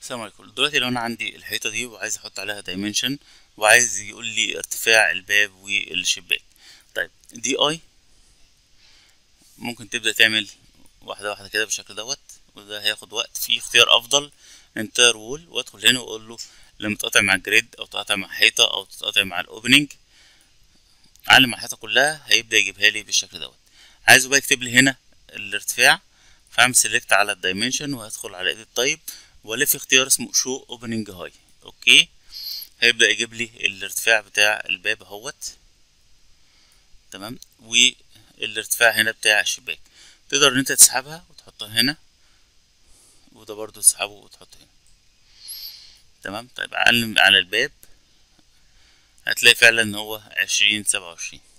السلام عليكم دلوقتي لو انا عندي الحيطه دي وعايز احط عليها دايمنشن وعايز يقول لي ارتفاع الباب والشباك طيب دي اي ممكن تبدا تعمل واحده واحده كده بالشكل دوت وده هياخد وقت في اختيار افضل انتر وول وادخل هنا واقول له لما تقطع مع الجريد او تقطع مع حيطه او تقطع مع الاوبننج علم على الحيطه كلها هيبدا يجيبها لي بالشكل دوت عايزه بقى يكتب لي هنا الارتفاع فاعمل سيلكت على الدايمنشن وهدخل على ايديت تايب والف اختيار اسمه شو اوبننج هاي اوكي هيبدا يجيب لي الارتفاع بتاع الباب اهوت تمام والارتفاع هنا بتاع الشباك تقدر ان انت تسحبها وتحطها هنا وده برضو تسحبه وتحطه هنا تمام طيب علم على الباب هتلاقي فعلا ان هو عشرين سبعة وعشرين